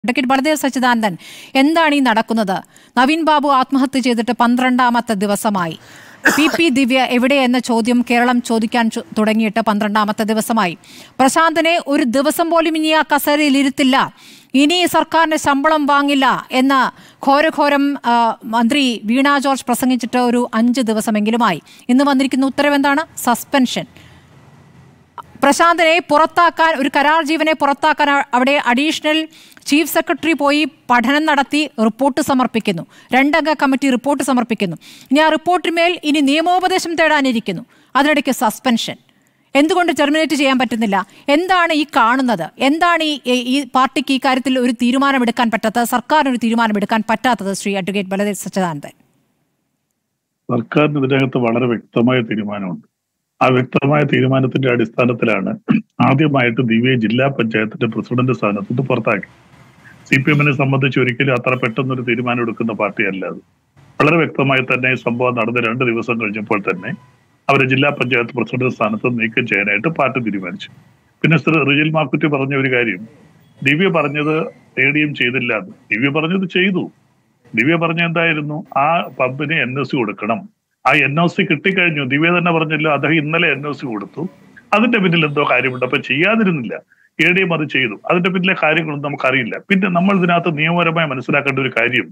Advocate Baladev Sachidanandan എന്താണ് ഈ നടക്കുന്നത് നവീൻ ബാബു ആത്മഹത്യ ചെയ്തിട്ട് പന്ത്രണ്ടാമത്തെ ദിവസമായി പി പി ദിവ്യ എവിടെ എന്ന ചോദ്യം കേരളം ചോദിക്കാൻ ചു- തുടങ്ങിയിട്ട് പന്ത്രണ്ടാമത്തെ ദിവസമായി പ്രശാന്തനെ ഒരു ദിവസം പോലും ഇനി ആ കസേരയിൽ ഇരുത്തില്ല ഇനി സർക്കാരിന്റെ ശമ്പളം വാങ്ങില്ല എന്ന ഘോരഘോരം ആ, മന്ത്രി വീണ ജോർജ് പ്രസംഗിച്ചിട്ട് ഒരു അഞ്ച് ദിവസമെങ്കിലുമായി ഇന്ന് വന്നിരിക്കുന്ന ഉത്തരവെന്താണ് സസ്പെൻഷൻ പ്രശാന്തനെ പുറത്താക്കാൻ ഒരു കരാർ ജീവനെ പുറത്താക്കാൻ അ- അവിടെ അഡീഷണൽ ചീഫ് സെക്രട്ടറി പോയി പഠനം നടത്തി റിപ്പോർട്ട് സമർപ്പിക്കുന്നു രണ്ടംഗ കമ്മിറ്റി റിപ്പോർട്ട് സമർപ്പിക്കുന്നു ഇനി ആ റിപ്പോർട്ടിന്മേൽ ഇനി നിയമോപദേശം തേടാനിരിക്കുന്നു അതിനിടയ്ക്ക് സസ്പെൻഷൻ എന്തുകൊണ്ട് ടെർമിനേറ്റ് ചെയ്യാൻ പറ്റുന്നില്ല എന്താണ് ഈ കാണുന്നത് എന്താണ് ഈ ഈ- ഈ പാർട്ടിക്ക് ഈ കാര്യത്തിൽ ഒരു തീരുമാനമെടുക്കാൻ പറ്റാത്തത് സർക്കാരിന് ഒരു തീരുമാനമെടുക്കാൻ പറ്റാത്തത് ശ്രീ അഡ്വക്കേറ്റ് ബലദേവ് സച്ചിദാനന്ദൻ സർക്കാരിന് ഇതിനകത്ത് വളരെ വ്യക്തമായ തീരുമാനമുണ്ട് ആ വ്യക്തമായ തീരുമാനത്തിന്റെ അടിസ്ഥാനത്തിലാണ് ആദ്യമായിട്ട് ദിവ്യ ജില്ലാ പഞ്ചായത്തിന്റെ പ്രസിഡന്റ് സ്ഥാനത്ത് നിന്ന് പുറത്താക്കി സി പി എമ്മിനെ സംബന്ധിച്ച് ഒരിക്കലും അത്ര പെട്ടെന്നൊരു തീരുമാനം എടുക്കുന്ന പാർട്ടിയല്ല അത് വളരെ വ്യക്തമായി തന്നെ ഈ സംഭവം നടന്ന് രണ്ട് ദിവസം കഴിഞ്ഞപ്പോൾ തന്നെ അവരെ ജില്ലാ പഞ്ചായത്ത് പ്രസിഡന്റ് സ്ഥാനത്ത് നീക്കം ചെയ്യാനായിട്ട് പാർട്ടി തീരുമാനിച്ചു പിന്നെ ശ്രീ റിജിൽ മാക്കുറ്റി പറഞ്ഞ ഒരു കാര്യം ദിവ്യ പറഞ്ഞത് തേടിയും ചെയ്തില്ല എന്ന് ദിവ്യ പറഞ്ഞത് ചെയ്തു ദിവ്യ പറഞ്ഞ എന്തായിരുന്നു ആ പബ്ബിന് എൻ ഒ സി കൊടുക്കണം ആ എൻ ഒ സി കിട്ടിക്കഴിഞ്ഞു ദിവ്യ തന്നെ പറഞ്ഞല്ലോ അദ്ദേഹം ഇന്നലെ എൻ ഒ സി കൊടുത്തു അതിന്റെ പിന്നിൽ എന്തോ കാര്യമുണ്ട് അപ്പൊ ചെയ്യാതിരുന്നില്ല എ ഡി എം അത് ചെയ്തു അതിന്റെ പിന്നിലെ കാര്യങ്ങളൊന്നും നമുക്കറിയില്ല പിന്നെ നമ്മൾ ഇതിനകത്ത് നിയമപരമായി മനസ്സിലാക്കേണ്ട ഒരു കാര്യം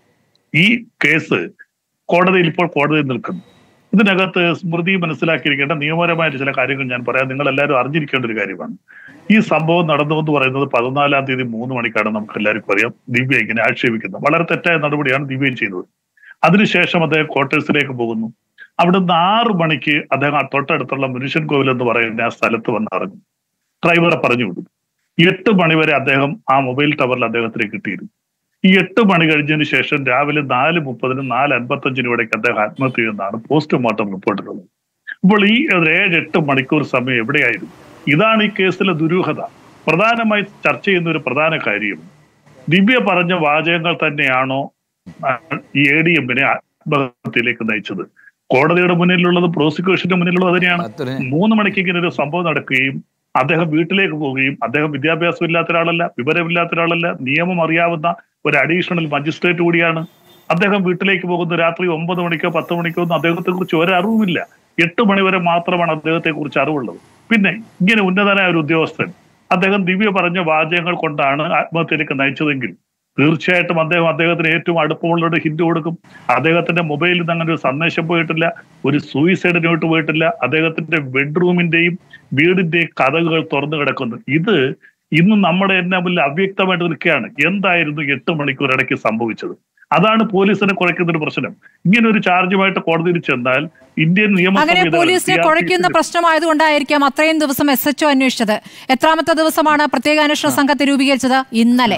ഈ കേസ് കോടതിയിൽ ഇപ്പോൾ കോടതിയിൽ നിൽക്കുന്നു ഇതിനകത്ത് സ്മൃതി മനസ്സിലാക്കിയിരിക്കേണ്ട നിയമപരമായ ചില കാര്യങ്ങൾ ഞാൻ പറയാം നിങ്ങൾ എല്ലാവരും അറിഞ്ഞിരിക്കേണ്ട ഒരു കാര്യമാണ് ഈ സംഭവം നടന്നു എന്ന് പറയുന്നത് പതിനാലാം തീയതി മൂന്ന് മണിക്കാണ് നമുക്ക് എല്ലാവർക്കും അറിയാം ദിവ്യ ഇങ്ങനെ ആക്ഷേപിക്കുന്നത് വളരെ തെറ്റായ നടപടിയാണ് ദിവ്യയും ചെയ്തത് അതിനുശേഷം അദ്ദേഹം ക്വാർട്ടേഴ്സിലേക്ക് പോകുന്നു അവിടുന്ന് ആറ് മണിക്ക് അദ്ദേഹം ആ തൊട്ടടുത്തുള്ള മുരുഷൻ കോവിൽ എന്ന് പറയുന്ന ആ സ്ഥലത്ത് വന്ന് ഇറങ്ങും ഡ്രൈവറെ പറഞ്ഞു വിടും എട്ട് മണിവരെ അദ്ദേഹം ആ മൊബൈൽ ടവറിൽ അദ്ദേഹത്തിന് കിട്ടിയിരുന്നു ഈ എട്ട് മണി കഴിഞ്ഞതിന് ശേഷം രാവിലെ നാല് മുപ്പതിന് നാല് അൻപത്തഞ്ചിന് ഇടയ്ക്ക് അദ്ദേഹം ആത്മഹത്യ ചെയ്യുന്നതാണ് പോസ്റ്റ്മോർട്ടം റിപ്പോർട്ടിലുള്ളത് അപ്പോൾ ഈ ഒരു ഏഴ് എട്ട് മണിക്കൂർ സമയം എവിടെയായിരുന്നു ഇതാണ് ഈ കേസിലെ ദുരൂഹത പ്രധാനമായി ചർച്ച ചെയ്യുന്ന ഒരു പ്രധാന കാര്യം ദിവ്യ പറഞ്ഞ വാചകങ്ങൾ തന്നെയാണോ ആ, ഈ എ ഡി എമ്മിനെ ആത്മഹത്യയിലേക്ക് നയിച്ചത് കോടതിയുടെ മുന്നിലുള്ളത് പ്രോസിക്യൂഷന്റെ മുന്നിലുള്ളത് തന്നെയാണ് അത്രേ മൂന്ന് മണിക്ക് ഇങ്ങനെ ഒരു സംഭവം നടക്കുകയും അദ്ദേഹം വീട്ടിലേക്ക് പോവുകയും അദ്ദേഹം വിദ്യാഭ്യാസം ഇല്ലാത്ത ഒരാളല്ല വിവരമില്ലാത്ത ഒരാളല്ല നിയമം അറിയാവുന്ന ഒരു അഡീഷണൽ മജിസ്ട്രേറ്റ് കൂടിയാണ് അദ്ദേഹം വീട്ടിലേക്ക് പോകുന്ന രാത്രി ഒമ്പത് മണിക്കോ പത്ത് മണിക്കോ ഒന്നും അദ്ദേഹത്തെ കുറിച്ച് ഒരറിവുമില്ല എട്ട് മണി വരെ മാത്രമാണ് അദ്ദേഹത്തെ കുറിച്ച് അറിവുള്ളത് പിന്നെ ഇങ്ങനെ ഉന്നതനായ ഒരു ഉദ്യോഗസ്ഥൻ അദ്ദേഹം ദിവ്യ പറഞ്ഞ വാചകങ്ങൾ കൊണ്ടാണ് ആത്മഹത്യയിലേക്ക് നയിച്ചതെങ്കിൽ തീർച്ചയായിട്ടും അദ്ദേഹം അദ്ദേഹത്തിന് ഏറ്റവും അടുപ്പമുള്ളവരുടെ ഹിന്റ് കൊടുക്കും അദ്ദേഹത്തിന്റെ മൊബൈലിൽ നിന്ന് അങ്ങനെ ഒരു സന്ദേശം പോയിട്ടില്ല ഒരു സൂയിസൈഡ് നോട്ട് പോയിട്ടില്ല അദ്ദേഹത്തിന്റെ ബെഡ്റൂമിന്റെയും വീടിന്റെയും കഥകൾ തുറന്നു കിടക്കുന്നു ഇത് ഇന്ന് നമ്മുടെ എന്നെ മുന്നിൽ അവ്യക്തമായിട്ട് നിൽക്കുകയാണ് എന്തായിരുന്നു എട്ട് മണിക്കൂർ ഇടയ്ക്ക് സംഭവിച്ചത് അതാണ് പോലീസിനെ കുറയ്ക്കുന്ന ഒരു പ്രശ്നം ഇങ്ങനെ ഒരു ചാർജുമായിട്ട് കോടതിയിൽ ചെന്നാൽ ഇന്ത്യൻ നിയമ അങ്ങനെ സംവിധാനം പോലീസിനെ CRPC കുഴയ്ക്കുന്ന പ്രശ്നമായതുകൊണ്ടായിരിക്കാം അത്രയും ദിവസം എസ് എച്ച് അന്വേഷിച്ചത് എത്രാമത്തെ ദിവസമാണ് പ്രത്യേക അന്വേഷണ സംഘത്തെ രൂപീകരിച്ചത് ഇന്നലെ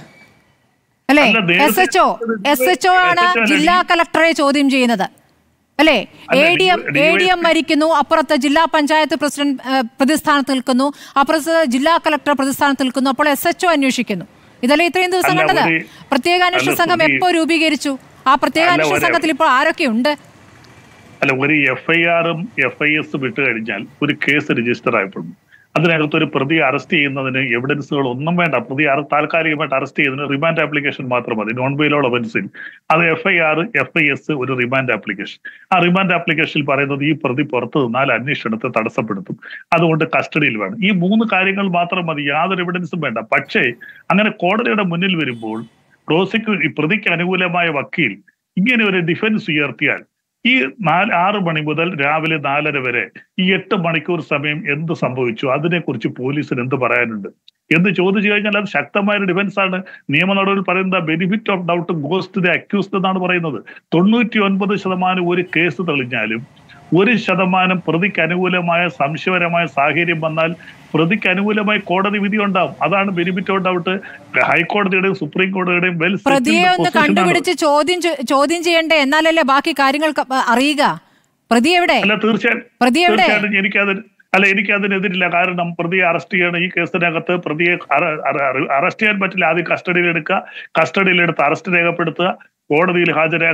അല്ലേ അല്ല, നേരത്തെ S H O S H O ആണ് SHO ആണ് ജില്ലാ കലക്ടറെ ചോദ്യം ചെയ്യുന്നത് അല്ലേ അല്ല, A D M D- A D M മരിക്കുന്നു അപ്പുറത്ത് ജില്ലാ പഞ്ചായത്ത് പ്രസിഡന്റ് ഏഹ്, പ്രതിസ്ഥാനത്ത് നിൽക്കുന്നു അപ്പുറത്ത് ജില്ലാ കലക്ടർ പ്രതിസ്ഥാനത്ത് നിൽക്കുന്നു അപ്പോൾ എസ് എച്ച് ഒ അന്വേഷിക്കുന്നു ഇതല്ലേ ഇത്രയും ദിവസം അല്ല, കണ്ടത് ഒരു- പ്രത്യേക അന്വേഷണ അല്ല, സംഘം ഒരു- എപ്പോ രൂപീകരിച്ചു ആ പ്രത്യേക അല്ല, അന്വേഷണ ഒരു- സംഘത്തിൽ ഇപ്പോൾ ആരൊക്കെയുണ്ട് അല്ല ഒരു എഫ് ഐ ആറും എഫ് ഐ എസ് വിട്ട് കഴിഞ്ഞാൽ ഒരു കേസ് രജിസ്റ്റർ ആയപ്പെടുന്നു അതിനകത്ത് ഒരു പ്രതി അറസ്റ്റ് ചെയ്യുന്നതിന് എവിഡൻസുകൾ ഒന്നും വേണ്ട പ്രതി അറ- താൽക്കാലികമായിട്ട് അറസ്റ്റ് ചെയ്യുന്നതിന് റിമാൻഡ് ആപ്ലിക്കേഷൻ മാത്രം മതി നോൺ ബെയിലോൾ ഒഫൻസിൽ അത് F I R F I S ഒരു റിമാൻഡ് ആപ്ലിക്കേഷൻ ആ റിമാൻഡ് ആപ്ലിക്കേഷനിൽ പറയുന്നത് ഈ പ്രതി പുറത്തു നിന്നാൽ അന്വേഷണത്തെ തടസ്സപ്പെടുത്തും അതുകൊണ്ട് കസ്റ്റഡിയിൽ വേണം ഈ മൂന്ന് കാര്യങ്ങൾ മാത്രം മതി യാതൊരു എവിഡൻസും വേണ്ട പക്ഷേ അങ്ങനെ കോടതിയുടെ മുന്നിൽ വരുമ്പോൾ പ്രോസിക്യൂ ഈ പ്രതിക്ക് അനുകൂലമായ വക്കീൽ ഇങ്ങനെ ഒരു ഡിഫൻസ് ഉയർത്തിയാൽ ഈ നാല് ആറ് മണി മുതൽ രാവിലെ നാലര വരെ ഈ എട്ട് മണിക്കൂർ സമയം എന്ത് സംഭവിച്ചു അതിനെക്കുറിച്ച് പോലീസിന് എന്ത് പറയാനുണ്ട് എന്ന് ചോദിച്ചു കഴിഞ്ഞാൽ അത് ശക്തമായ ഒരു ഡിഫൻസ് ആണ് നിയമ നടപടിയിൽ പറയുന്നത് benefit of doubt goes to the accused എന്നാണ് പറയുന്നത് തൊണ്ണൂറ്റി ഒൻപത് ശതമാനം ഒരു കേസ് തെളിഞ്ഞാലും ഒരു ശതമാനം പ്രതിക്ക് അനുകൂലമായ സംശയപരമായ സാഹചര്യം വന്നാൽ പ്രതിക്ക് അനുകൂലമായി കോടതി വിധി ഉണ്ടാവും അതാണ് ബെനിഫിറ്റ് ഓഫ് ഡൗട്ട് ഹൈക്കോടതിയുടെയും സുപ്രീം കോടതിയുടെയും വെൽ പ്രതിയെ ഒന്ന് കണ്ടുപിടിച്ച് ചോദ്യം ചെ- ചോദ്യം ചെയ്യണ്ടേ എന്നാലല്ലേ ബാക്കി കാര്യങ്ങൾ ക- അറിയുക പ്രതി എവിടെ അല്ല തീർച്ചയായും പ്രതി എവിടെ തീർച്ചയായിട്ടും എനിക്കത് അല്ല എനിക്ക് അതിനെതിരില്ല കാരണം പ്രതിയെ അറസ്റ്റ് ചെയ്യണം ഈ കേസിനകത്ത് പ്രതിയെ അറസ്റ്റ് ചെയ്യാൻ പറ്റില്ല ആദ്യം കസ്റ്റഡിയിൽ എടുക്കുക കസ്റ്റഡിയിൽ എടുത്ത് അറസ്റ്റ് രേഖപ്പെടുത്തുക കോടതിയിൽ ഹാജരാക്കുക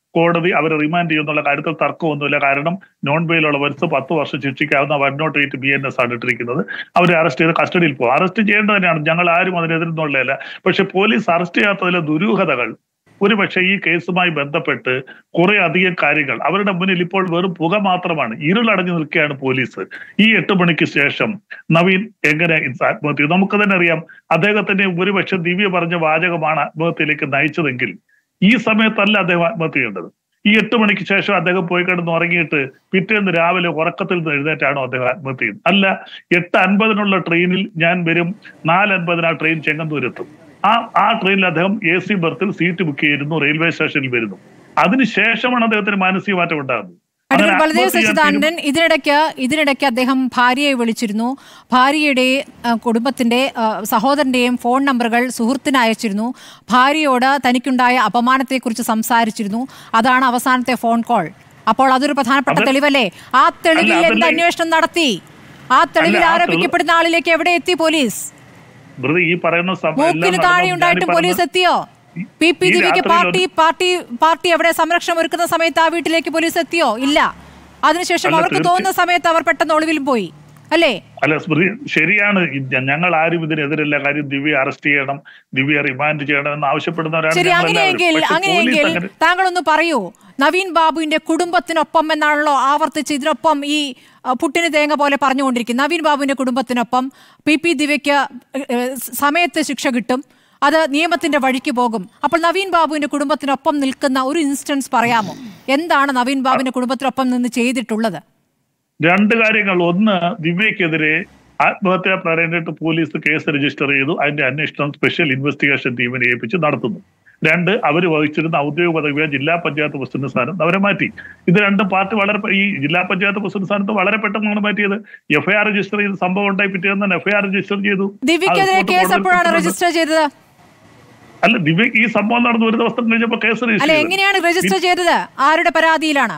കോടതി അവരെ റിമാൻഡ് ചെയ്യുന്നുള്ള കാര്യത്തിൽ തർക്കമൊന്നുമില്ല കാരണം നോൺ ബെയിലുള്ളവർക്ക് പത്ത് വർഷം ശിക്ഷിക്കാവുന്ന one not eight B N S ആണ് ഇട്ടിരിക്കുന്നത് അവരെ അറസ്റ്റ് ചെയ്ത് കസ്റ്റഡിയിൽ പോകും അറസ്റ്റ് ചെയ്യേണ്ടത് തന്നെയാണ് ഞങ്ങൾ ആരും അതിനെതിരെന്നുള്ളതല്ല പക്ഷെ പോലീസ് അറസ്റ്റ് ചെയ്യാത്തതിലെ ദുരൂഹതകൾ ഒരുപക്ഷെ ഈ കേസുമായി ബന്ധപ്പെട്ട് കുറെ അധികം കാര്യങ്ങൾ അവരുടെ മുന്നിൽ ഇപ്പോൾ വെറും പുക മാത്രമാണ് ഇരുളടഞ്ഞു നിൽക്കുകയാണ് പോലീസ് ഈ എട്ട് മണിക്ക് ശേഷം നവീൻ എങ്ങനെ ആത്മഹത്യ ചെയ്തു? നമുക്ക് തന്നെ അറിയാം അദ്ദേഹത്തിന്റെ ഒരുപക്ഷെ ദിവ്യ പറഞ്ഞ വാചകമാണ് ആത്മഹത്യയിലേക്ക് നയിച്ചതെങ്കിൽ ഈ സമയത്തല്ല അദ്ദേഹം ആത്മഹത്യ ചെയ്യേണ്ടത് ഈ എട്ട് മണിക്ക് ശേഷം അദ്ദേഹം പോയി കിടന്ന് ഉറങ്ങിയിട്ട് പിറ്റേന്ന് രാവിലെ ഉറക്കത്തിൽ നിന്ന് എഴുന്നേറ്റാണോ അദ്ദേഹം ആത്മഹത്യ ചെയ്യുന്നത് അല്ല എട്ട് അൻപതിനുള്ള ട്രെയിനിൽ ഞാൻ വരും നാല് അൻപതിന് ആ ട്രെയിൻ ചെങ്ങന്നൂരെത്തും ആ ആ ട്രെയിനിൽ അദ്ദേഹം എ സി ബർത്തിൽ സീറ്റ് ബുക്ക് ചെയ്തിരുന്നു റെയിൽവേ സ്റ്റേഷനിൽ വരുന്നു അതിനുശേഷമാണ് അദ്ദേഹത്തിന് മാനസിക മാറ്റം ഉണ്ടാകുന്നത് അങ്ങനെ അഡ്വക്കേറ്റ് ബലദേവ് ആത്മഹത്യ ചെയ്യാൻ സച്ചിദാനന്ദൻ ഇതിനിടയ്ക്ക് ഇതിനിടയ്ക്ക് അദ്ദേഹം ഭാര്യയെ വിളിച്ചിരുന്നു ഭാര്യയുടെ ആ, കുടുംബത്തിന്റെ ആ, സഹോദരന്റെയും ഫോൺ നമ്പറുകൾ സുഹൃത്തിന് അയച്ചിരുന്നു ഭാര്യയോട് തനിക്കുണ്ടായ അപമാനത്തെക്കുറിച്ച് സംസാരിച്ചിരുന്നു അതാണ് അവസാനത്തെ ഫോൺ കോൾ അപ്പോൾ അതൊരു പ്രധാനപ്പെട്ട അത് തെളിവല്ലേ ആ തെളിവിൽ അല്ല, എന്ത് അതല്ലേ- അന്വേഷണം നടത്തി ആ തെളിവിൽ അല്ല, ആ തെളിവ്- ആരോപിക്കപ്പെടുന്ന ആളിലേക്ക് എവിടെ എത്തി പോലീസ് വെറുതെ ഈ പറയുന്ന സം- എല്ലാം മൂക്കിന് നടന്നു. താഴെ ഞാനീ ഉണ്ടായിട്ടും പറയുന്ന- പോലീസ് എത്തിയോ പി പി ഈ ദിവ്യക്ക് രാത്രിയിൽ പാർട്ടി ഒരു- പാർട്ടി പാർട്ടി എവിടെ സംരക്ഷണം ഒരുക്കുന്ന സമയത്ത് ആ വീട്ടിലേക്ക് പോലീസ് എത്തിയോ ഇല്ല അതിനുശേഷം അല്ല, അവർക്ക് തീർച്ചയായും. തോന്നുന്ന സമയത്ത് അവർ പെട്ടെന്ന് ഒളിവിൽ പോയി അല്ലേ അല്ല സ്മൃതി ശരിയാണ് ഇത് ഞങ്ങൾ ആരും ഇതിനെതിരല്ല കാര്യം ദിവ്യ അറസ്റ്റ് ചെയ്യണം ദിവ്യ റിമാൻഡ് ചെയ്യണം എന്ന് ആവശ്യപ്പെടുന്നവരാണ് ശരി ഞങ്ങളെല്ലാവരും. അങ്ങനെയെങ്കിൽ പക്ഷേ അങ്ങനെയെങ്കിൽ പോലീസ് അങ്ങനെ- താങ്കളൊന്ന് പറയൂ നവീൻ ബാബുവിന്റെ കുടുംബത്തിനൊപ്പം എന്നാണല്ലോ ആവർത്തിച്ച് ഇതിനൊപ്പം ഈ അഹ്, പുട്ടിന് തേങ്ങ പോലെ പറഞ്ഞുകൊണ്ടിരിക്കുന്നത് നവീൻ ബാബുവിന്റെ കുടുംബത്തിനൊപ്പം പി പി ദിവ്യയ്ക്ക് ഏഹ്, സമയത്ത് ശിക്ഷ കിട്ടും അത് നിയമത്തിന്റെ വഴിക്ക് പോകും അപ്പോൾ നവീൻ ബാബുവിന്റെ കുടുംബത്തിനൊപ്പം നിൽക്കുന്ന ഒരു ഇൻസ്റ്റൻസ് പറയാമോ എന്താണ് നവീൻ ബാബുവിന്റെ കുടുംബത്തിനൊപ്പം നിന്ന് ചെയ്തിട്ടുള്ളത് രണ്ട് കാര്യങ്ങൾ ഒന്ന് ദിവ്യക്കെതിരെ ആത്മഹത്യാ പ്രേരണയിട്ട് പോലീസ് കേസ് രജിസ്റ്റർ ചെയ്തു അതിന്റെ അന്വേഷണം സ്പെഷ്യൽ ഇൻവെസ്റ്റിഗേഷൻ ടീമിനെ ഏൽപ്പിച്ച് നടത്തുന്നു രണ്ട് അവർ വഹിച്ചിരുന്ന ഔദ്യോഗിക പദവിയ ജില്ലാ പഞ്ചായത്ത് പ്രസിഡന്റ് സ്ഥാനം അവരെ മാറ്റി ഇത് രണ്ടും പാർട്ടി വളരെ പെ- ഈ ജില്ലാ പഞ്ചായത്ത് പ്രസിഡന്റ് സ്ഥാനത്ത് വളരെ പെട്ടെന്നാണ് മാറ്റിയത് എഫ്ഐആർ രജിസ്റ്റർ ചെയ്ത് സംഭവം ഉണ്ടായി പിറ്റേന്ന് തന്നെ എഫ്ഐആർ രജിസ്റ്റർ ചെയ്തു ആ ദിവ്യക്കെതിരെ റിപ്പോർട്ട് കേസ് കോടതിയിൽ എപ്പോഴാണ് കൊടുത്തിട്ടുണ്ട്. രജിസ്റ്റർ ചെയ്തത് അല്ല ദിവ്യ ഈ സംഭവം നടന്ന് ഒരു ദിവസം കഴിഞ്ഞപ്പോൾ കേസ് രജിസ്റ്റർ അല്ല ചെയ്തു. എങ്ങനെയാണ് രജിസ്റ്റർ ചെയ്തത് ആരുടെ പരാതിയിലാണ്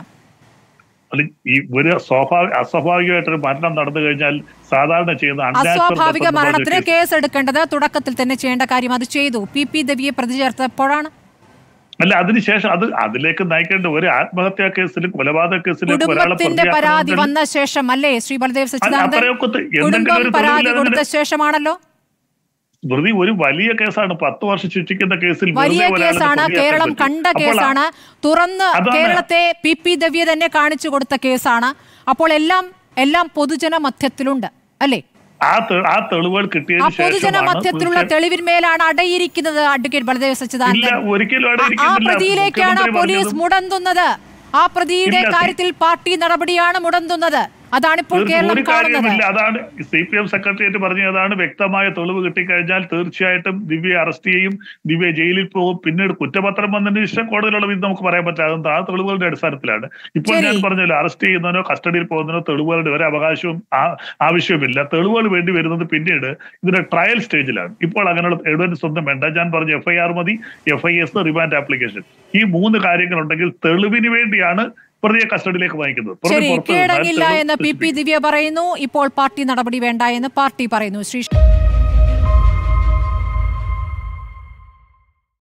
അല്ല, ഈ ഒരു സ്വാഭാവിക അസ്വാഭാവികമായിട്ടൊരു മരണം നടന്നു കഴിഞ്ഞാൽ സാധാരണ ചെയ്യുന്ന unnatural death അസ്വാഭാവിക എന്ന് പറഞ്ഞ മരണത്തിന് കേസ്. കേസ് എടുക്കേണ്ടത് തുടക്കത്തിൽ തന്നെ ചെയ്യേണ്ട കാര്യം അത് ചെയ്തു പി പി ദേവിയെ പ്രതി ചേർത്തപ്പോഴാണ് അല്ല അതിനുശേഷം അത് അതിലേക്ക് നയിക്കേണ്ട ഒരു ആത്മഹത്യാ കേസിലും കൊലപാതക കേസിലും ഒരാളെ കുടുംബത്തിന്റെ പരാതി പ്രതിയാക്കണമെങ്കിൽ വന്ന ശേഷം അല്ലേ ശ്രീ ബലദേവ് സച്ചിദാനന്ദൻ അത്രയൊക്കെ ത- എന്തെങ്കിലും കുടുംബം ഒരു പരാതി തെളിവില്ലാതെ കൊടുത്ത ശേഷമാണല്ലോ സ്മൃതി ഒരു വലിയ കേസാണ് പത്ത് വർഷം ശിക്ഷിക്കുന്ന കേസിൽ വലിയ വെറുതെ ഒരാളെ കേസാണ് പ്രതിയാക്കാൻ കേരളം പറ്റും. കണ്ട അപ്പോൾ കേസാണ് തുറന്ന് അതാണ്. കേരളത്തെ പി പി ദേവിയെ തന്നെ കാണിച്ചു കൊടുത്ത കേസാണ് അപ്പോൾ എല്ലാം എല്ലാം പൊതുജന മധ്യത്തിലുണ്ട് അല്ലേ ആ തെ- ആ തെളിവുകൾ ആ കിട്ടിയതിന് പൊതുജന ശേഷമാണ് മധ്യത്തിലുള്ള തീർച്ചയായും- തെളിവിന്മേലാണ് അടയിരിക്കുന്നത് അഡ്വക്കേറ്റ് ബലദേവ് ഇല്ല സച്ചിദാനന്ദൻ ഒരിക്കലും അവിടെ ആ- ആ ഇരിക്കുന്നില്ല. പ്രതിയിലേക്കാണ് മുഖ്യമന്ത്രി പോലീസ് പറഞ്ഞതും മുടന്തുന്നത് ആ പ്രതിയുടെ ഇല്ല, സി- കാര്യത്തിൽ പാർട്ടി നടപടിയാണ് മുടന്തുന്നത് അതാണിപ്പോൾ തീർച്ച- കേരളം ഒരു കാണുന്നത് കാര്യമില്ല അതാണ് സി പി എം സെക്രട്ടേറിയറ്റ് പറഞ്ഞതാണ് വ്യക്തമായ തെളിവ് കിട്ടിക്കഴിഞ്ഞാൽ തീർച്ചയായിട്ടും ദിവ്യയെ അറസ്റ്റ് ചെയ്യും ദിവ്യ ജയിലിൽ പോകും പിന്നീട് കുറ്റപത്രം വന്നതിന് ശേഷം കോടതിയിലുള്ള വിധം നമുക്ക് പറയാൻ പറ്റാതെ ആ തെളിവുകളുടെ അടിസ്ഥാനത്തിലാണ് ഇപ്പോൾ ശരി. ഞാൻ പറഞ്ഞല്ലോ അറസ്റ്റ് ചെയ്യുന്നതിനോ കസ്റ്റഡിയിൽ പോകുന്നതിനോ തെളിവുകളുടെ ഒരു അവകാശവും ആ- ആവശ്യവുമില്ല തെളിവുകൾ വേണ്ടി വരുന്നത് പിന്നീട് ഇതിന്റെ ട്രയൽ സ്റ്റേജിലാണ് ഇപ്പോൾ അങ്ങനെയുള്ള എവിഡൻസ് ഒന്നും വേണ്ട ഞാൻ പറഞ്ഞു എഫ്ഐആർ മതി F I S remand application ഈ മൂന്ന് കാര്യങ്ങളുണ്ടെങ്കിൽ തെളിവിന് വേണ്ടിയാണ് പ്രതിയെ കസ്റ്റഡിയിലേക്ക് വാങ്ങിക്കുന്നത് പ്രതി ശരി പുറത്ത് വന്നാൽ കീഴടങ്ങില്ല തെളിവ് എന്ന് പി പി നശിപ്പിക്കും. ദിവ്യ പറയുന്നു ഇപ്പോൾ പാർട്ടി നടപടി വേണ്ട എന്ന് പാർട്ടി പറയുന്നു ശ്രീ